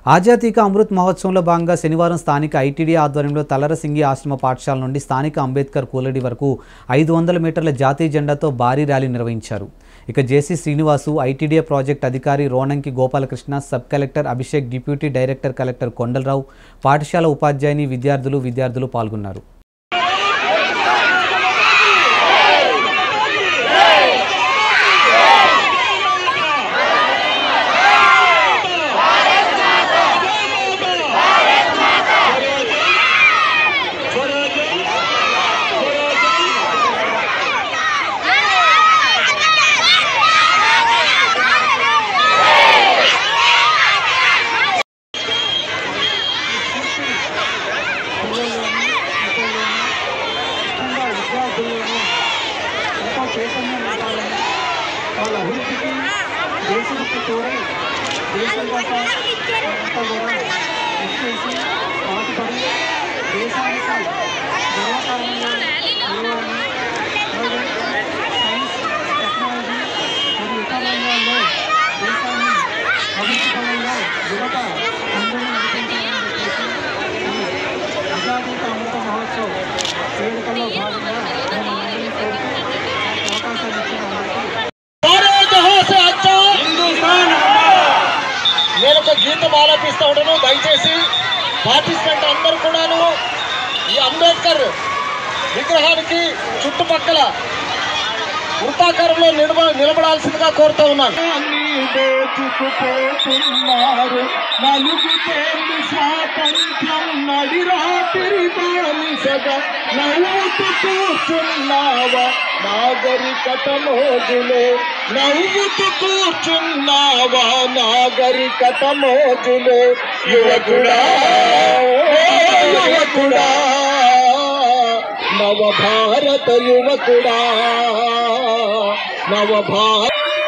ఆజాతీక అమృత్ మహోత్సవంలో భాగంగా శనివారం స్థానిక ఐటీడీ ఆధ్వర్యంలో తలరసింగి ఆశ్రమ పాఠశాల నుండి స్థానిక అంబేద్కర్ కూలడి వరకు ఐదు వందల మీటర్ల జాతీయ జెండాతో భారీ ర్యాలీ నిర్వహించారు ఇక జేసీ శ్రీనివాసు ఐటీడీఏ ప్రాజెక్ట్ అధికారి Ronanki Gopalakrishna sub collector Abhishek deputy director collector Kondalarao పాఠశాల ఉపాధ్యాయుని విద్యార్థులు విద్యార్థులు పాల్గొన్నారు ముఖ్యంగా విద్యార్థులను ఎంతో చైతన్యం ఉండాలని వాళ్ళ అభివృద్ధికి దేశానికి తోడై దేశం కోసం అంతా కూడా కృషి చేసి పాటుపడి దేశానికి గర్వకారణంగా నిలవాలని అలాగే సైన్స్ టెక్నాలజీ మరియు ఇతర రంగాల్లో దేశాన్ని అభివృద్ధి పరంగా యువత అందరూ నడిపించాలని చెప్పేసి ఈ ఆజాదీక అమృత మహోత్సవ్ వేడుకల్లో భాగంగా మేము అందరినీ కోరుతూ అవకాశాలు ఇచ్చిన అందరికీ నేను ఒక గీతం ఆలపిస్తా ఉండను దయచేసి పార్టిసిపెంట్ అందరూ కూడాను ఈ అంబేద్కర్ విగ్రహానికి చుట్టుపక్కల వృత్తాకారంలో నిలబ నిలబడాల్సిందిగా కోరుతూ ఉన్నాను దోచుకుపోతున్నారు నలుగుతేంది స్వాతంత్ర్యం నడిరాత్రి బానిసగా నవ్వుతూ కూర్చున్నావా నాగరికత మోజులే నవ్వుతూ కూర్చున్నావా నాగరికత మోజులే యువకుడా ఓ యువకుడా నవ భారత యువకుడా నవ భారత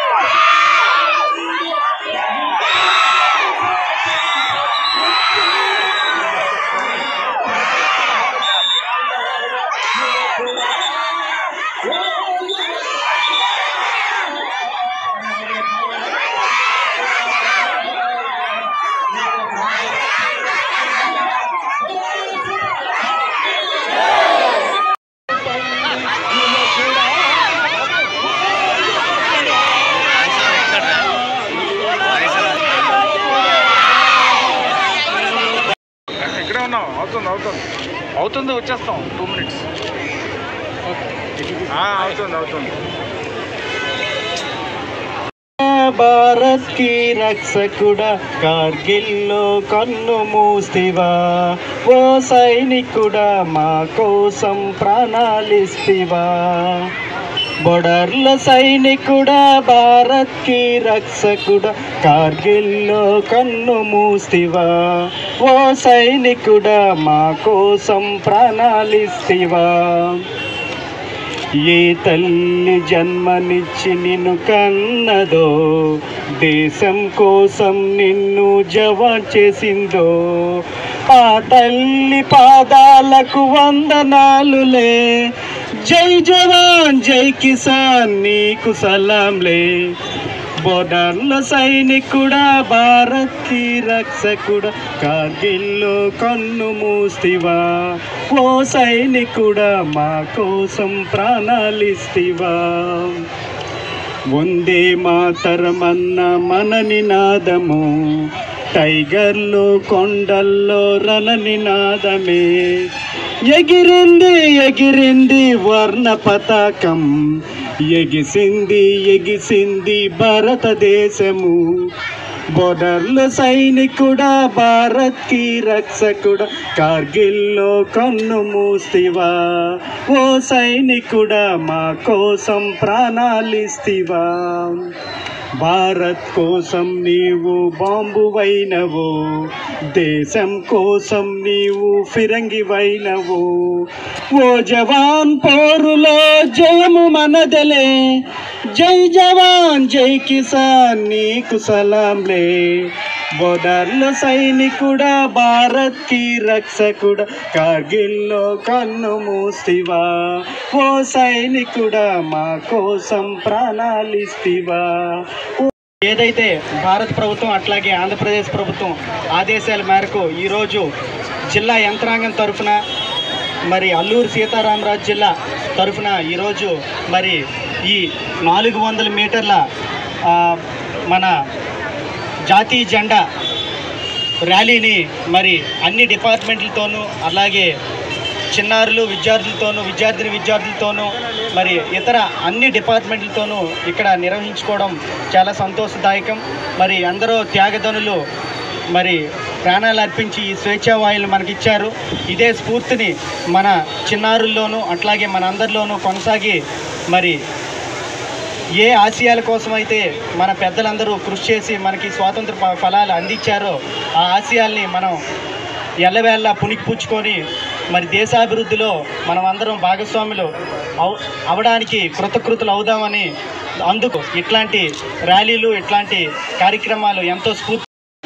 ఇక్కడే ఉన్నాం అవుతుంది అవుతుంది అవుతుంది వచ్చేస్తాం టూ మినిట్స్ అవుతుంది అవుతుంది భారత్ కి రక్షకుడా కార్గిల్లో కన్ను మూస్తివా ఓ సైనికుడా మా కోసం ప్రాణాలిస్తివా బొడర్ల సైనికుడా భారత్ కి రక్షకుడా కార్గిల్లో కన్ను మూస్తివా ఓ సైనికుడా మా కోసం ప్రాణాలిస్తివా ఏ తల్లి జన్మనిచ్చి నిన్ను కన్నదో దేశం కోసం నిన్ను జవాన్ చేసిందో ఆ తల్లి పాదాలకు వందనాలులే జై జవాన్ జై కిసాన్ నీకు సలాంలే బోర్డర్ల సైనికుడా భారత్ కి రక్షకుడా కార్గిల్లో కన్ను మూస్తివా ఓ సైనికుడా మా కోసం ప్రాణాలిస్తివా వందే మాతరమన్న మన నినాదము టైగర్లు కొండల్లో రణ నినాదమే ఎగిరింది ఎగిరింది వర్ణ పతాకం ఎగిసింది ఎగిసింది భారతదేశము బోర్డర్ల సైనికుడా భారత్ కి రక్షకుడా కార్గిల్లో కన్ను మూస్తివా ఓ సైనికుడా మా కోసం ప్రాణాలిస్తివా భారత్ కోసం నీవు బాంబువైనవు దేశం కోసం నీవు ఫిరంగివైనవు ఓ జవాన్ పోరులో జయము మనదలే జై జవాన్ జై కిసాన్ నీకు సలాంలే బోర్డర్ల సైనికుడా భారత్ కి రక్షకుడా కార్గిల్లో కన్ను మూస్తివా ఓ సైనికుడా మా కోసం ప్రాణాలిస్తివా ఏదైతే భారత ప్రభుత్వం అట్లాగే ఆంధ్రప్రదేశ్ ప్రభుత్వం ఆదేశాల మేరకు ఈరోజు జిల్లా యంత్రాంగం తరఫున మరి అల్లూరు సీతారామరాజు జిల్లా తరఫున ఈరోజు మరి ఈ నాలుగు వందల మీటర్ల ఆ, మన జాతీయ జెండా ర్యాలీని మరి అన్ని డిపార్ట్మెంట్లతోనూ అలాగే చిన్నారులు విద్యార్థులతోనూ విద్యార్థిని విద్యార్థులతోనూ మరి ఇతర అన్ని డిపార్ట్మెంట్లతోనూ ఇక్కడ నిర్వహించుకోవడం చాలా సంతోషదాయకం మరి అందరూ త్యాగధనులు మరి ప్రాణాలు అర్పించి ఈ స్వేచ్ఛా వాయులు మనకిచ్చారు ఇదే స్ఫూర్తిని మన చిన్నారుల్లోనూ అట్లాగే మన అందరిలోనూ కొనసాగి మరి ఏ ఆశయాల కోసం అయితే మన పెద్దలందరూ కృషి చేసి మనకి స్వాతంత్ర ఫ- ఫలాలు అందించారో ఆ ఆశయాల్ని మనం ఎల్లవేళ్ళ పుణికిపుచ్చుకొని మరి దేశాభివృద్ధిలో మనం అందరం భాగస్వాములు అవ అవడానికి కృతకృతులు అవుదామని అందుకు ఇట్లాంటి ర్యాలీలు ఇట్లాంటి కార్యక్రమాలు ఎంతో స్ఫూర్తి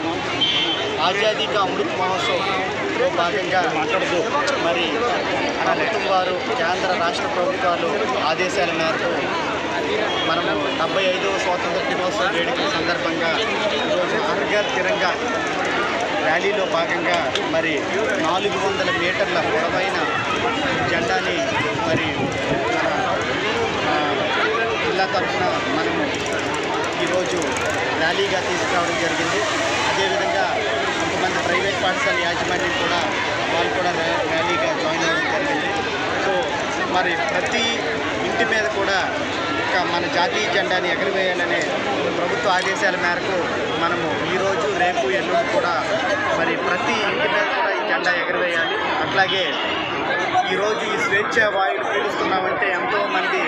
ఆజాదీ కా అమృత్ మహోత్సవ్లో భాగంగా మాట్లాడుతూ మరి ప్రభుత్వం వారు కేంద్ర రాష్ట్ర ప్రభుత్వాలు ఆదేశాల మేరకు మనము డెబ్బై ఐదవ స్వాతంత్ర దినోత్సవ వేడుకల సందర్భంగా ఈరోజు హర్ఘర్ తిరంగా ర్యాలీలో భాగంగా మరి నాలుగు వందల మీటర్ల పొడవైన జెండాని మరి మన ఆ, జిల్లా తరఫున మనము ఈరోజు ర్యాలీగా తీసుకురావడం జరిగింది అదేవిధంగా కొంతమంది ప్రైవేట్ పాఠశాల యాజమాన్యం కూడా వాళ్ళు కూడా ర్యా- ర్యాలీగా జాయిన్ అవ్వడం జరిగింది సో మరి ప్రతి ఇంటి మీద కూడా ఒక మన జాతీయ జెండాని ఎగరవేయాలనే ప్రభుత్వ ఆదేశాల మేరకు మనము ఈరోజు రేపు ఎల్లుండి కూడా మరి ప్రతి ఇంటి మీద కూడా ఈ జెండా ఎగరవేయాలి అట్లాగే ఈరోజు ఈ స్వేచ్ఛ వాయువులు పీలుస్తున్నామంటే ఎంతోమంది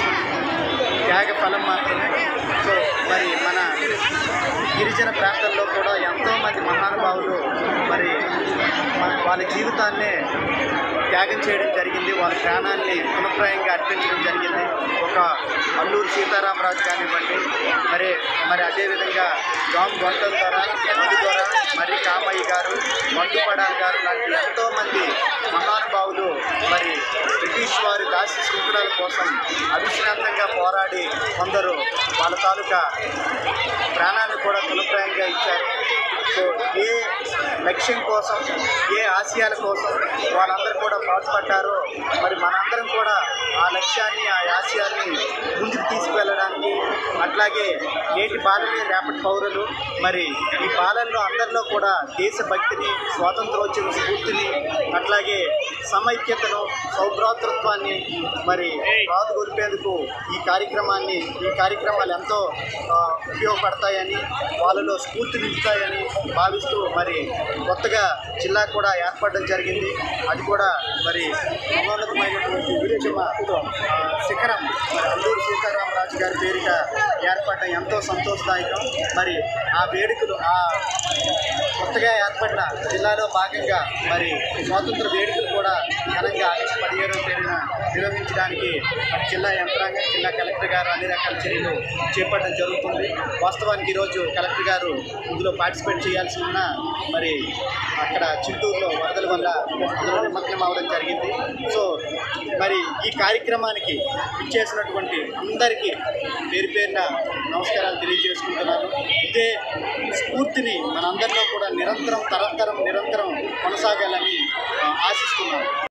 త్యాగ ఫలం మాత్రమే సో మరి మన గిరిజన ప్రాంతాల్లో కూడా ఎంతోమంది మహానుభావులు మరి మన వాళ్ళ జీవితాన్నే త్యాగం చేయడం జరిగింది వాళ్ళ ప్రాణాన్ని పునఃప్రాయంగా అర్పించడం జరిగింది ఒక అల్లూరు సీతారామరాజు కానివ్వండి మరి మరి అదేవిధంగా జామ్ గొంటల ద్వారా మధు ద్వారా మరి కామయ్య గారు మండు పడాల్ గారు లాంటి ఎంతోమంది మహానుభావులు మరి బ్రిటిష్ వారి దాసి శృంఖలాల కోసం అవిశ్రాంతంగా పోరాడి కొందరు వాళ్ళ తాలూకా ప్రాణాన్ని కూడా తులప్రాయంగా ఇచ్చారు సో ఏ లక్ష్యం కోసం ఏ ఆశయాల కోసం వాళ్ళందరూ కూడా పాటుపడ్డారో మరి మనందరం కూడా ఆ లక్ష్యాన్ని ఆ ఆశయాన్ని ముందుకు తీసుకువెళ్ళడానికి అట్లాగే నేటి బాలలే రేపటి పౌరులు మరి ఈ బాలల్లో అందరిలో కూడా దేశభక్తిని స్వాతంత్రోద్యమ స్ఫూర్తిని అట్లాగే సమైక్యతను సౌభ్రాతృత్వాన్ని మరి రాదుగొలిపేందుకు ఈ కార్యక్రమాన్ని ఈ కార్యక్రమాలు ఎంతో ఆ, ఉపయోగపడతాయని వాళ్ళలో స్ఫూర్తి నింపుతాయని భావిస్తూ మరి కొత్తగా జిల్లా కూడా ఏర్పడడం జరిగింది అది కూడా మరి మహోన్నతమైనటువంటి ఉద్యమ ఆ, శిఖరం మరి అల్లూరు సీతారామరాజు గారి పేరిట ఏర్పడడం ఎంతో సంతోషదాయకం మరి ఆ వేడుకలు ఆ కొత్తగా ఏర్పడిన జిల్లాలో భాగంగా మరి స్వాతంత్ర వేడుకలు కూడా ఘనంగా ఆగస్టు పదిహేడవ తేదీన నిర్వహించడానికి మరి జిల్లా యంత్రాంగం జిల్లా కలెక్టర్ గారు అన్ని రకాల చర్యలు చేపట్టడం జరుగుతుంది వాస్తవానికి ఈరోజు కలెక్టర్ గారు ఇందులో పార్టిసిపేట్ చేయాల్సి ఉన్న మరి అక్కడ చిత్తూరులో వరదల వల్ల అందులో నిమగ్నం అవడం జరిగింది సో మరి ఈ కార్యక్రమానికి ఇచ్చేసినటువంటి అందరికీ పేరు పేరున నమస్కారాలు తెలియజేసుకుంటున్నాను ఇదే స్ఫూర్తిని మనందరిలో కూడా నిరంతరం తరంతరం నిరంతరం కొనసాగాలని ఆ, ఆశిస్తున్నాను